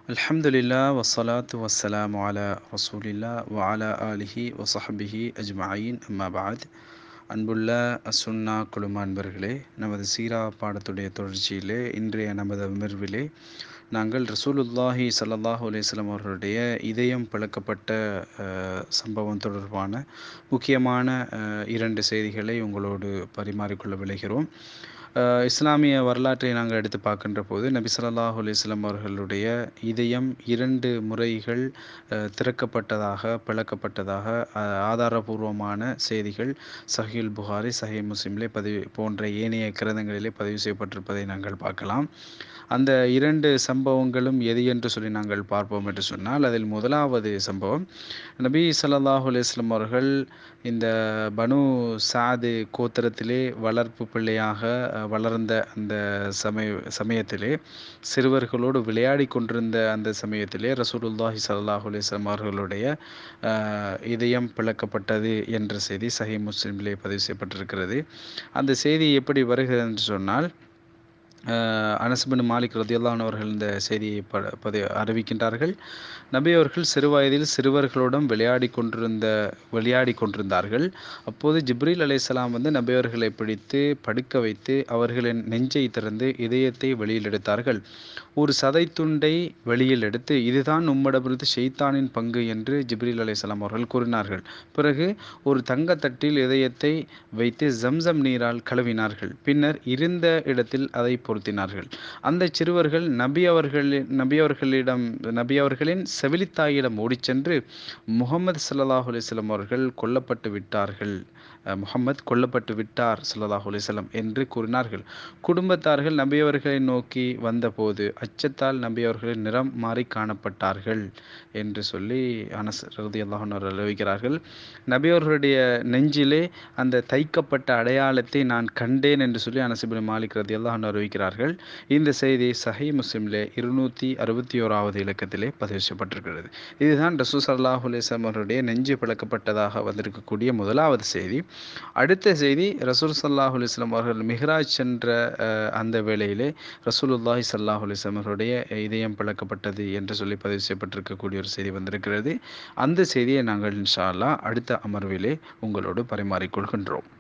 அல்ஹம்துலில்லா வஸ்ஸலாத்து வஸ்ஸலாமு அலா ரசூலில்லா வ அலா ஆலிஹி வசஹபிஹி அஜ்மாயின் அம்மா பாத் அன்புள்ள அசுன்னா குழும அன்பர்களே நமது சீரா பாடத்துடைய தொடர்ச்சியிலே இன்றைய நமது அமர்விலே நாங்கள் ரசூலுல்லாஹி ஸல்லல்லாஹு அலைஹி வஸல்லம் அவர்களுடைய இதயம் பிளக்கப்பட்ட அஹ், சம்பவம் தொடர்பான முக்கியமான அஹ், இரண்டு செய்திகளை உங்களோடு பரிமாறிக்கொள்ள விளைகிறோம் அஹ், இஸ்லாமிய வரலாற்றை நாங்கள் எடுத்து பார்க்கின்ற போது நபி ஸல்லல்லாஹு அலைஹி வஸல்லம் அவர்களுடைய இதயம் இரண்டு முறைகள் அஹ், திறக்கப்பட்டதாக பிளக்கப்பட்டதாக அஹ், ஆதாரபூர்வமான செய்திகள் சஹீல் புகாரி சஹீல் முஸ்லிம்லே பதிவு போன்ற ஏனைய கிரந்தங்களிலே பதிவு செய்யப்பட்டிருப்பதை நாங்கள் பார்க்கலாம் அந்த இரண்டு சம்பவங்களும் எது என்று சொல்லி நாங்கள் பார்ப்போம் என்று சொன்னால் அதில் முதலாவது சம்பவம் நபி ஸல்லல்லாஹு அலைஹி வஸல்லம் அவர்கள் இந்த பனு சாது கோத்திரத்திலே வளர்ப்பு பிள்ளையாக அஹ், வளர்ந்த அந்த சமய சமயத்திலே சிறுவர்களோடு விளையாடி கொண்டிருந்த அந்த சமயத்திலே ரசூலுல்லாஹி ஸல்லல்லாஹு அலைஹி வஸல்லம் அவர்களுடைய அஹ், இதயம் பிளக்கப்பட்டது என்ற செய்தி சஹி முஸ்லிமிலே பதிவு செய்யப்பட்டிருக்கிறது அந்த செய்தி எப்படி வருகிறது என்று சொன்னால் அஹ் அனஸ் பின் மாலிக் ரதியல்லான் அவர்கள் இந்த செய்தியை ப பதி அறிவிக்கின்றார்கள் நபி அவர்கள் சிறுவயதில் சிறுவர்களுடன் விளையாடி கொண்டிருந்த விளையாடி கொண்டிருந்தார்கள் அப்போது ஜிப்ரீல் அலைஹிஸ்ஸலாம் வந்து நபி அவர்களை பிடித்து படுக்க வைத்து அவர்களின் நெஞ்சை திறந்து இதயத்தை வெளியில் எடுத்தார்கள் ஒரு சதை துண்டை வெளியில் எடுத்து இதுதான் உம்மிடமிருந்து ஷெய்தானின் பங்கு என்று ஜிப்ரீல் அலைஹிஸ்ஸலாம் அவர்கள் கூறினார்கள் பிறகு ஒரு தங்கத்தட்டில் இதயத்தை வைத்து ஜம்சம் நீரால் கழுவினார்கள் பின்னர் இருந்த இடத்தில் அதை பொருத்தினார்கள் அந்த சிறுவர்கள் நபி அவர்களின் நபி அவர்களிடம் நபி அவர்களின் செவிலித்தாயிடம் ஓடிச் சென்று முகமது ஸல்லல்லாஹு அலைஹி வஸல்லம் அவர்கள் கொல்லப்பட்டு விட்டார்கள் அஹ், முஹம்மத் கொல்லப்பட்டு விட்டார் ஸல்லல்லாஹு அலைஹி வஸல்லம் என்று கூறினார்கள் குடும்பத்தார்கள் நபி அவர்களை நோக்கி வந்தபோது அச்சத்தால் நபி அவர்களின் நிறம் மாறி காணப்பட்டார்கள் என்று சொல்லி அனஸ் ரலியல்லாஹு அன்ஹு அவர்கள் அறிவிக்கிறார்கள் நபி அவர்களுடைய நெஞ்சிலே அந்த தைக்கப்பட்ட அடையாளத்தை நான் கண்டேன் என்று சொல்லி அனஸ் இப்னு மாலிக் ரலியல்லாஹு அன்ஹு அறிவிக்கிறார்கள் இந்த செய்தி சஹி முஸ்லிமிலே இருநூற்றி அறுபத்தி ஓராவது இலக்கத்திலே பதிவு செய்யப்பட்டிருக்கிறது இதுதான் ரசூ சல்லாஹ் அலிஸ்லாம் அவருடைய நெஞ்சு பிளக்கப்பட்டதாக வந்திருக்கக்கூடிய முதலாவது செய்தி அடுத்த செய்தி ரசூல் சல்லாஹ் அலிஸ்லாம் அவர்கள் மிஹ்ராஜ் சென்ற அஹ், அந்த வேளையிலே ரசூலுல்லாஹி சல்லாஹ் அலிஸ்லாம் அவருடைய இதயம் பிளக்கப்பட்டது என்று சொல்லி பதிவு செய்யப்பட்டிருக்கக்கூடிய ஒரு செய்தி வந்திருக்கிறது அந்த செய்தியை நாங்கள் இன்ஷா அல்லாஹ் அடுத்த அமர்விலே உங்களோடு பரிமாறிக்கொள்கின்றோம்